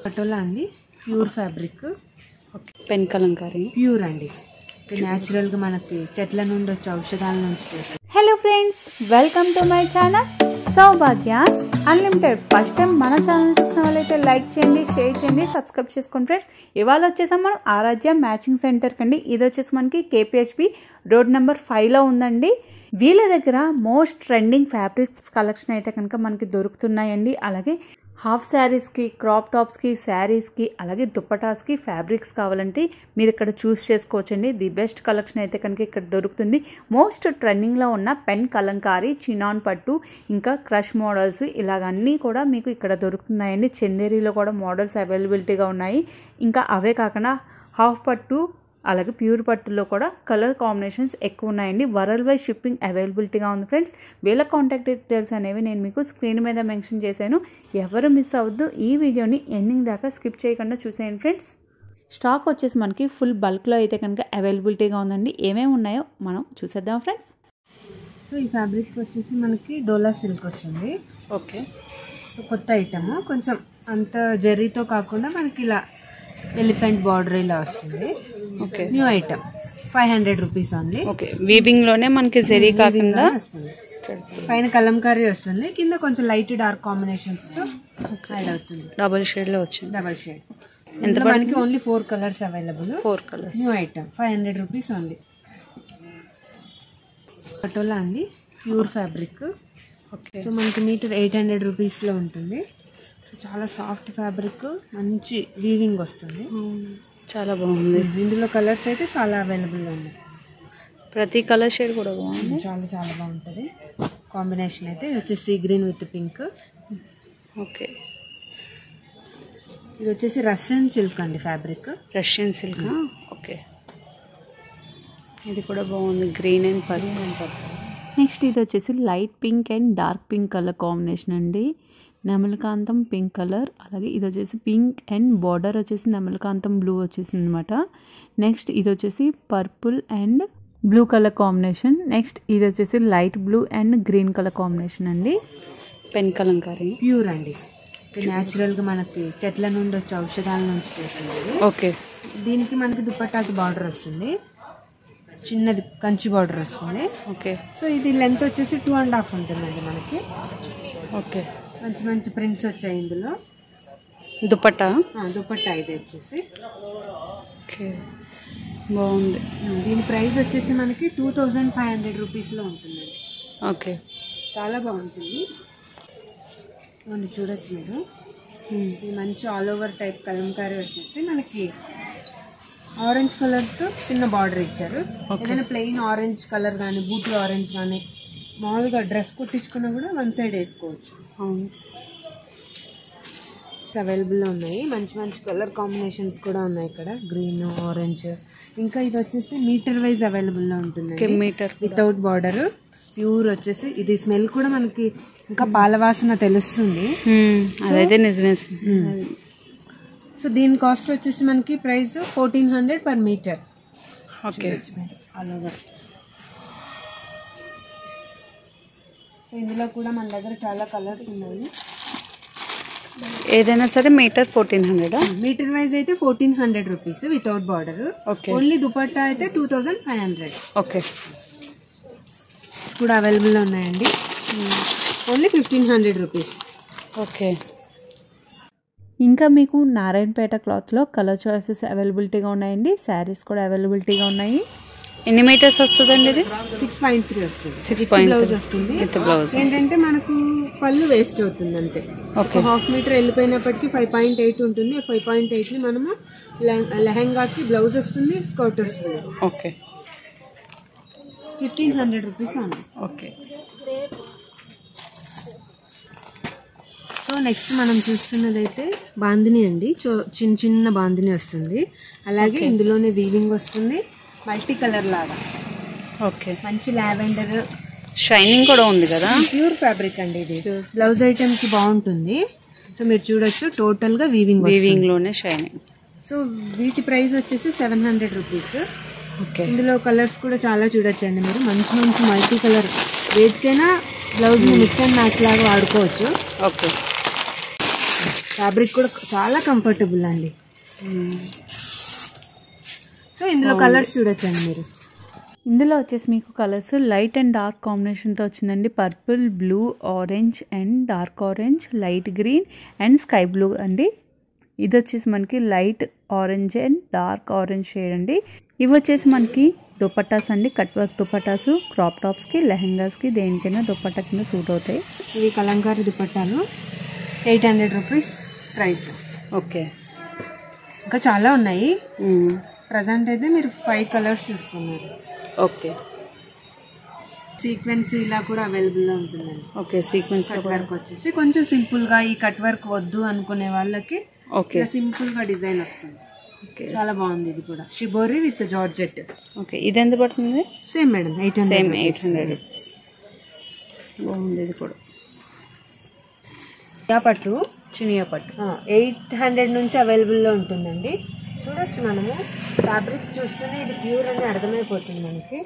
పటోలా అండి pure fabric okay pen Kalamkari pure అండి న్యాచురల్గా మనకి చెట్ల నుండి వచ్చే ఔషధాల నుంచి చేస్తారు hello friends welcome to my channel సౌభాగ్యాస్ అన్లిమిటెడ్ ఫస్ట్ టైం మన ఛానల్ చూసిన వాళ్ళైతే లైక్ చేయండి షేర్ చేయండి సబ్స్క్రైబ్ చేసుకోండి ఫ్రెండ్స్ ఇవాళ వచ్చేసాం మనం ఆరాధ్య మ్యాచింగ్ సెంటర్ కండి ఇది వచ్చేసి మనకి కేపీహెచ్పి రోడ్ నెంబర్ ఫైవ్లో ఉందండి వీళ్ళ దగ్గర మోస్ట్ ట్రెండింగ్ ఫ్యాబ్రిక్స్ కలెక్షన్ అయితే కనుక మనకి దొరుకుతున్నాయండి అలాగే హాఫ్ శారీస్కి క్రాప్ టాప్స్కి శారీస్కి అలాగే దుప్పటాస్కి ఫ్యాబ్రిక్స్ కావాలంటే మీరు ఇక్కడ చూస్ చేసుకోవచ్చండి ది బెస్ట్ కలెక్షన్ అయితే కనుక ఇక్కడ దొరుకుతుంది మోస్ట్ ట్రెండింగ్లో ఉన్న పెన్ కలంకారీ చినాన్ పట్టు ఇంకా క్రష్ మోడల్స్ ఇలాగన్నీ కూడా మీకు ఇక్కడ దొరుకుతున్నాయండి చందేరీలో కూడా మోడల్స్ అవైలబిలిటీగా ఉన్నాయి ఇంకా అవే కాకుండా హాఫ్ పట్టు అలాగే ప్యూర్ పట్టులో కూడా కలర్ కాంబినేషన్స్ ఎక్కువ ఉన్నాయండి వరల్డ్ వైడ్ షిప్పింగ్ అవైలబిలిటీగా ఉంది ఫ్రెండ్స్ వీళ్ళ కాంటాక్ట్ డీటెయిల్స్ అనేవి నేను మీకు స్క్రీన్ మీద మెన్షన్ చేశాను ఎవరు మిస్ అవ్వద్దు ఈ వీడియోని ఎండింగ్ దాకా స్కిప్ చేయకుండా చూసేయండి ఫ్రెండ్స్ స్టాక్ వచ్చేసి మనకి ఫుల్ బల్క్లో అయితే కనుక అవైలబిలిటీగా ఉందండి ఏమేమి ఉన్నాయో మనం చూసేద్దాం ఫ్రెండ్స్ సో ఈ ఫ్యాబ్రిక్ వచ్చేసి మనకి డోలా సిల్క్ వస్తుంది ఓకే సో కొత్త ఐటమ్ కొంచెం అంత జెర్రీతో కాకుండా మనకి ఇలా ఎలిఫెంట్ బార్డర్ ఇలా వస్తుంది okay new item five hundred rupees only okay వీవింగ్లోనే మనకి జెరీ కాకుండా వస్తుంది పైన కలంకారీ వస్తుంది కింద కొంచెం లైట్ డార్క్ కాంబినేషన్స్ తో యాడ్ అవుతుంది డబుల్ షేడ్లో వచ్చింది డబల్ షేడ్ ఎంత మనకి only four colours available four colours new item five hundred rupees only Patola అండి ప్యూర్ ఫ్యాబ్రిక్ ఓకే సో మనకి మీటర్ ఎయిట్ హండ్రెడ్ రూపీస్లో ఉంటుంది సో చాలా సాఫ్ట్ ఫ్యాబ్రిక్ మంచి వీవింగ్ వస్తుంది చాలా బాగుంది ఇందులో కలర్స్ అయితే చాలా అవైలబుల్లో ఉన్నాయి ప్రతి కలర్ షేడ్ కూడా బాగుంది చాలా చాలా బాగుంటుంది కాంబినేషన్ అయితే ఇది వచ్చేసి గ్రీన్ విత్ పింక్ ఓకే ఇది వచ్చేసి రష్యన్ సిల్క్ అండి ఫ్యాబ్రిక్ రష్యన్ సిల్క్ ఓకే ఇది కూడా బాగుంది గ్రీన్ అండ్ పర్పుల్ నెక్స్ట్ ఇది వచ్చేసి light pink and dark pink colour combination అండి నెమలకాంతం పింక్ కలర్ అలాగే ఇది వచ్చేసి పింక్ అండ్ బార్డర్ వచ్చేసి నెమలకాంతం బ్లూ వచ్చేసింది అనమాట నెక్స్ట్ ఇది వచ్చేసి purple and blue colour combination next ఇది వచ్చేసి light blue and green colour combination అండి పెన్ కలంకారీ ప్యూర్ అండి న్యాచురల్గా మనకి చెట్ల నుండి వచ్చే ఔషధాల నుంచి చేస్తుంది ఇది. ఓకే దీనికి మనకి దుపట్టాకి బార్డర్ వస్తుంది చిన్నది కంచి బార్డర్ వస్తుంది ఓకే సో ఇది లెంత్ వచ్చేసి టూ అండ్ హాఫ్ ఉంటుందండి మనకి ఓకే మంచి మంచి ప్రింట్స్ వచ్చాయి ఇందులో దుపట్టా ఆ, దుపట్టా ఇది వచ్చేసి ఓకే బాగుంది ఉమ్, దీని ప్రైస్ వచ్చేసి మనకి టూ థౌజండ్ ఫైవ్ హండ్రెడ్ రూపీస్లో ఉంటుందండి ఓకే చాలా బాగుంటుంది ఇవన్నీ చూడొచ్చు మీరు ఇది మంచి ఆల్ ఓవర్ టైప్ కలంకారీ వచ్చేసి మనకి ఆరెంజ్ కలర్తో చిన్న బార్డర్ ఇచ్చారు ఏదైనా ప్లెయిన్ ఆరెంజ్ కలర్ కానీ బూటీ ఆరెంజ్ కానీ మామూలుగా డ్రెస్ కుట్టించుకున్నా కూడా వన్ సైడ్ వేసుకోవచ్చు అవును అవైలబుల్లో ఉన్నాయి మంచి మంచి కలర్ కాంబినేషన్స్ కూడా ఉన్నాయి ఇక్కడ గ్రీన్ ఆరెంజ్ ఇంకా ఇది వచ్చేసి మీటర్ వైజ్ అవైలబుల్లో ఉంటుంది మీటర్ వితౌట్ బార్డర్ ప్యూర్ వచ్చేసి ఇది స్మెల్ కూడా మనకి ఇంకా పాలవాసన తెలుస్తుంది అదైతే నిజమే సో దీని కాస్ట్ వచ్చేసి మనకి price fourteen hundred per metre okay all over so ఇందులో కూడా మన దగ్గర చాలా కలర్స్ ఉన్నాయి ఏదైనా సరే మీటర్ ఫోర్టీన్ హండ్రెడా మీటర్ వైజ్ అయితే fourteen hundred rupees without border okay only dupatta అయితే two thousand five hundred okay కూడా అవైలబుల్లో ఉన్నాయండి only fifteen hundred rupees okay ఇంకా మీకు నారాయణపేట క్లాత్లో కలర్ చాయిసెస్ అవైలబిలిటీగా ఉన్నాయండి శారీస్ కూడా అవైలబిలిటీగా ఉన్నాయి ఎన్ని మీటర్స్ వస్తుందండి ఇది సిక్స్ పాయింట్ త్రీ వస్తుంది సిక్స్ With పాయింట్ బ్లౌజ్ వస్తుంది విత్ బ్లౌజ్ ఏంటంటే మనకు పళ్ళు వేస్ట్ అవుతుంది అంతే ఓకే హాఫ్ మీటర్ వెళ్ళిపోయినప్పటికీ ఫైవ్ పాయింట్ ఎయిట్ ఉంటుంది ఫైవ్ పాయింట్ ఎయిట్ని మనము లెహ- లెహంగాకి బ్లౌజ్ వస్తుంది స్కర్ట్ వస్తుంది ఓకే ఫిఫ్టీన్ హండ్రెడ్ రూపీస్ ఉంది ఓకే సో నెక్స్ట్ మనం చూస్తున్నది అయితే బాందిని అండి చో- చిన్న చిన్న బాందిని వస్తుంది అలాగే ఇందులోనే వీవింగ్ వస్తుంది మల్టీ కలర్ లాగా ఓకే మంచి లావెండర్ షైనింగ్ కూడా ఉంది కదా ప్యూర్ ఫ్యాబ్రిక్ అండి ఇది బ్లౌజ్ ఐటమ్స్ బాగుంటుంది సో మీరు చూడొచ్చు టోటల్ గా వీవింగ్ వీవింగ్ లోనే షైనింగ్ సో వీటి ప్రైస్ వచ్చేసి సెవెన్ హండ్రెడ్ రూపీస్ ఓకే ఇందులో కలర్స్ కూడా చాలా చూడొచ్చండి మీరు మంచి మంచి మల్టీ కలర్ వేటికైనా బ్లౌజ్ మిక్స్ అండ్ మ్యాచ్ లాగా వాడుకోవచ్చు ఓకే ఫ్యాబ్రిక్ కూడా చాలా కంఫర్టబుల్ అండి సో ఇందులో కలర్స్ చూడొచ్చండి మీరు ఇందులో వచ్చేసి మీకు కలర్స్ లైట్ అండ్ డార్క్ కాంబినేషన్తో వచ్చిందండి purple blue orange and dark orange light green and sky blue అండి ఇది వచ్చేసి మనకి light orange and dark orange shade అండి ఇవి వచ్చేసి మనకి దుపట్టాస్ అండి కట్ వర్క్ దుపట్టాస్ క్రాప్ టాప్స్కి లెహెంగాస్కి దేనికైనా దుపట్టా కింద సూట్ అవుతాయి ఇవి కలంకారీ దుపట్టాలు eight hundred rupees price okay ఇంకా చాలా ఉన్నాయి ప్రజెంట్ అయితే మీరు ఫైవ్ కలర్స్ చూస్తున్నారు ఓకే సీక్వెన్స్ ఇలా కూడా అవైలబుల్లో ఉంటుందండి ఓకే సీక్వెన్స్ కట్ వర్క్ వచ్చేసి కొంచెం సింపుల్ గా ఈ కట్ వర్క్ వద్దు అనుకునే వాళ్ళకి ఓకే ఇలా సింపుల్ గా డిజైన్ వస్తుంది ఓకే చాలా బాగుంది ఇది కూడా షిబోరి విత్ జార్జెట్ ఓకే ఇది ఎంత పడుతుంది same madam eight same hundred eight hundred rupees బాగుంది ఇది కూడా పట్టు చినియా పట్టు ఎయిట్ హండ్రెడ్ నుంచి అవైలబుల్లో ఉంటుందండి చూడొచ్చు మనము ఫ్యాబ్రిక్ చూస్తేనే ఇది ప్యూర్ అని అర్థమైపోతుంది మనకి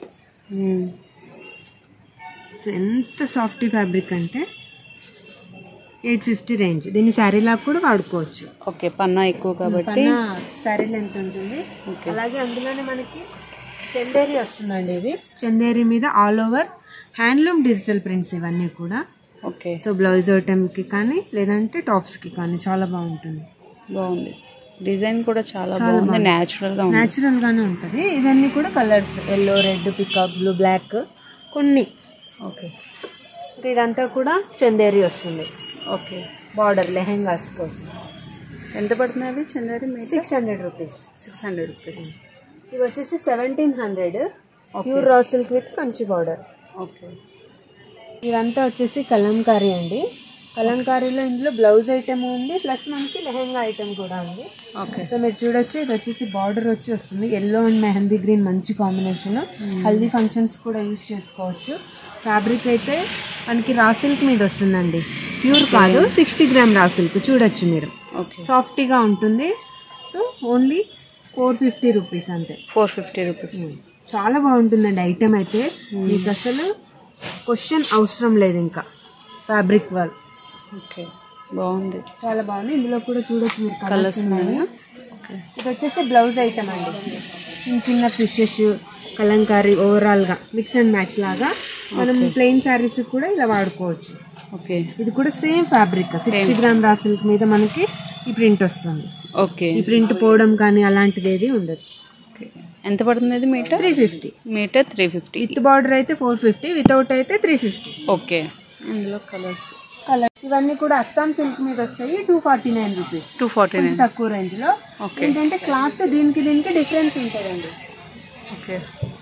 సో ఎంత సాఫ్ట్ ఫ్యాబ్రిక్ అంటే ఎయిట్ ఫిఫ్టీ రేంజ్ దీన్ని శారీలా కూడా వాడుకోవచ్చు ఓకే పన్నా ఎక్కువ కాబట్టి పైన శారీ లెంత్ ఉంటుంది అలాగే అందులోనే మనకి చందేరి వస్తుందండి ఇది చందేరి మీద all over handloom digital prints ఇవన్నీ కూడా ఓకే సో బ్లౌజ్ ఐటమ్కి కానీ లేదంటే టాప్స్కి కానీ చాలా బాగుంటుంది బాగుంది డిజైన్ కూడా చాలా బాగుంది న్యాచురల్ గా ఉంది న్యాచురల్ గానే ఉంటుంది ఇవన్నీ కూడా colours yellow red pickup blue black కొన్ని ఓకే ఇంకా ఇదంతా కూడా చందేరి వస్తుంది ఓకే బార్డర్ లెహెంగాస్ కోసం ఎంత పడుతుంది అవి Chanderi metre six hundred rupees six hundred rupees ఇవి వచ్చేసి seventeen hundred pure raw silk with Kanchi border okay ఇదంతా వచ్చేసి కలంకారీ అండి కలంకారీలో ఇందులో బ్లౌజ్ ఐటమ్ ఉంది ప్లస్ మనకి లెహెంగా ఐటమ్ కూడా ఉంది ఓకే సో మీరు చూడొచ్చు ఇది వచ్చేసి బార్డర్ వచ్చి వస్తుంది ఎల్లో అండ్ మెహందీ గ్రీన్ మంచి కాంబినేషన్ హల్దీ ఫంక్షన్స్ కూడా యూజ్ చేసుకోవచ్చు ఫ్యాబ్రిక్ అయితే మనకి రా సిల్క్ మీద వస్తుందండి ప్యూర్ కాదు సిక్స్టీ గ్రామ్ రా సిల్క్ చూడొచ్చు మీరు ఓకే సాఫ్టీగా ఉంటుంది so only four fifty rupees అంతే ఫోర్ ఫిఫ్టీ రూపీస్ చాలా బాగుంటుందండి ఐటమ్ అయితే మీకు అసలు క్వశ్చన్ అవసరం లేదు ఇంకా ఫ్యాబ్రిక్ వాళ్ళు ఓకే బాగుంది చాలా బాగుంది ఇందులో కూడా చూడొచ్చు మీరు కలర్స్ కలర్స్ ఉన్నాయి ఓకే ఇది వచ్చేసి బ్లౌజ్ ఐటమ్ అండి చిన్న చిన్న ఫిషెస్ కలంకారీ ఓవరాల్ గా మిక్స్ అండ్ మ్యాచ్ లాగా మనం ప్లెయిన్ శారీస్ కూడా ఇలా వాడుకోవచ్చు ఓకే ఇది కూడా same fabric sixty gram raw silk మీద మనకి ఈ ప్రింట్ వస్తుంది ఓకే ఈ ప్రింట్ పోవడం కానీ అలాంటిది ఏది ఉండదు ఓకే ఎంత పడుతుంది ఇది metre three fifty metre three fifty with border అయితే ఫోర్ ఫిఫ్టీ వితౌట్ అయితే త్రీ ఫిఫ్టీ ఓకే ఇందులో కలర్స్ కలర్స్ ఇవన్నీ కూడా అస్సాం సిల్క్ మీద వస్తాయి two forty nine rupees two forty nine తక్కువ రేంజ్ లో Okay. ఏంటంటే క్లాత్ దీనికి దీనికి డిఫరెన్స్ ఉంటుందండి ఓకే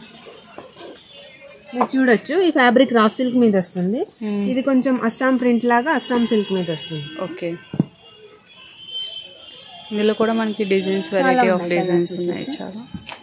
మీరు చూడొచ్చు ఈ ఫ్యాబ్రిక్ రా సిల్క్ మీద వస్తుంది ఇది కొంచెం అస్సాం ప్రింట్ లాగా అస్సాం సిల్క్ మీద వస్తుంది ఓకే ఇందులో కూడా మనకి డిజైన్స్ వెరైటీ ఆఫ్ డిజైన్స్ ఉన్నాయి చాలా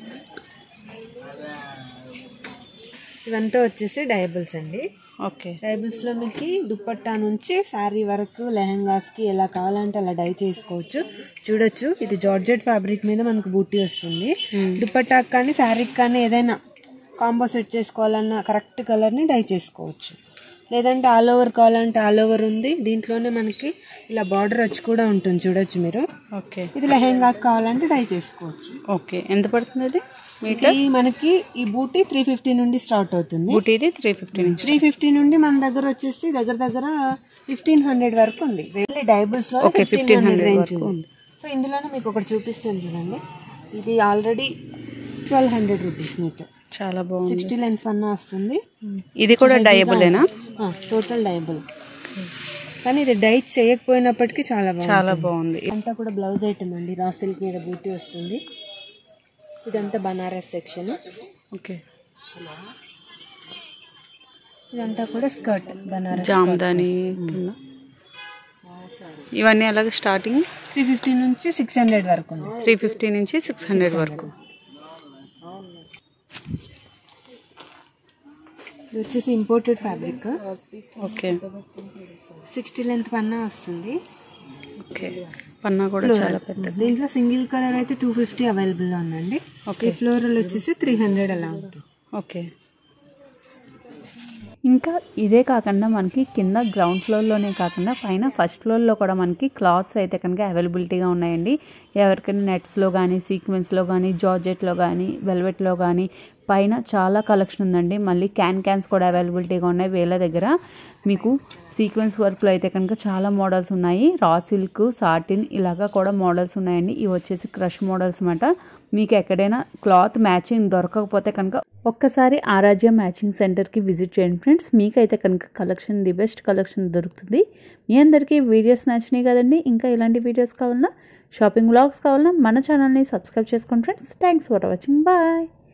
ఇవంతా వచ్చేసి డయబుల్స్ అండి ఓకే డైబుల్స్ లో మీకు దుప్పట్టా నుంచి శారీ వరకు లెహంగాస్ కి ఎలా కావాలంటే అలా డై చేసుకోవచ్చు చూడొచ్చు ఇది జార్జెట్ ఫ్యాబ్రిక్ మీద మనకు బూటీ వస్తుంది దుప్పట్టాకి కానీ శారీకి కానీ ఏదైనా కాంబో సెట్ చేసుకోవాలన్న కరెక్ట్ కలర్ ని డై చేసుకోవచ్చు లేదంటే ఆల్ ఓవర్ కావాలంటే ఆల్ ఓవర్ ఉంది దీంట్లోనే మనకి ఇలా బార్డర్ వచ్చి కూడా ఉంటుంది చూడొచ్చు మీరు ఓకే ఇది లెహెంగా కావాలంటే డై చేసుకోవచ్చు ఓకే ఎంత పడుతుంది అది మీటర్ ఇది మనకి ఈ బూటీ త్రీ ఫిఫ్టీ నుండి స్టార్ట్ అవుతుంది బుటీది త్రీ ఫిఫ్టీ నుంచి త్రీ ఫిఫ్టీ నుండి మన దగ్గర వచ్చేసి దగ్గర దగ్గర ఫిఫ్టీన్ హండ్రెడ్ వరకు ఉంది డైబుల్స్ లో Okay, ఫిఫ్టీన్ హండ్రెడ్ 1500 రేంజ్ వరకు ఉంది సో ఇందులోనే మీకు ఒకటి చూపిస్తాను చూడండి ఇది already twelve hundred rupees metre చాలా బాగుంది సిక్స్టీ లెన్స్ అన్న వస్తుంది ఇది కూడా డయబులేనా టోటల్ డైబుల్ కానీ ఇది డై చేయకపోయినప్పటికీ చాలా బాగుంది చాలా బాగుంది అంతా కూడా బ్లౌజ్ ఐటమ్ అండి రా సిల్క్ మీద బూటీ వస్తుంది ఇదంతా బనారస్ సెక్షన్ ఓకే ఇదంతా కూడా స్కర్ట్ బనారస్ జామ్దాని కింద ఇవన్నీ అలాగే స్టార్టింగ్ త్రీ ఫిఫ్టీ నుంచి సిక్స్ హండ్రెడ్ వరకు ఉంది త్రీ ఫిఫ్టీ నుంచి సిక్స్ హండ్రెడ్ వరకు ఇది వచ్చేసి imported fabric okay sixty length పన్నా వస్తుంది ఓకే పన్నా కూడా చాలా పెద్ద దీంట్లో సింగిల్ కలర్ అయితే టూ ఫిఫ్టీ అవైలబుల్ లో ఉందండి ఈ ఫ్లోరల్ వచ్చేసి త్రీ హండ్రెడ్ అలా ఉంటుంది ఓకే ఇంకా ఇదే కాకుండా మనకి కింద గ్రౌండ్ ఫ్లోర్లోనే కాకుండా పైన ఫస్ట్ ఫ్లోర్లో కూడా మనకి క్లాత్స్ అయితే కనుక అవైలబిలిటీగా ఉన్నాయండి ఎవరికైనా నెట్స్లో కానీ సీక్వెన్స్లో కానీ జార్జెట్లో కానీ వెల్వెట్లో కానీ పైన చాలా కలెక్షన్ ఉందండి మళ్ళీ క్యాన్ క్యాన్స్ కూడా అవైలబిలిటీగా ఉన్నాయి వీళ్ళ దగ్గర మీకు సీక్వెన్స్ వర్క్లో అయితే కనుక చాలా మోడల్స్ ఉన్నాయి రా సిల్క్ సాటిన్ ఇలాగా కూడా మోడల్స్ ఉన్నాయండి ఇవి వచ్చేసి క్రష్ మోడల్స్ అన్నమాట మీకు ఎక్కడైనా క్లాత్ మ్యాచింగ్ దొరకకపోతే కనుక ఒక్కసారి ఆరాధ్య మ్యాచింగ్ సెంటర్కి విజిట్ చేయండి ఫ్రెండ్స్ మీకైతే కనుక కలెక్షన్ ది బెస్ట్ కలెక్షన్ దొరుకుతుంది మీ అందరికీ వీడియోస్ నచ్చినాయి కదండి ఇంకా ఇలాంటి వీడియోస్ కావాలన్నా షాపింగ్ వ్లాగ్స్ కావాలన్నా మన ఛానల్ని సబ్స్క్రైబ్ చేసుకోండి friends thanks for watching bye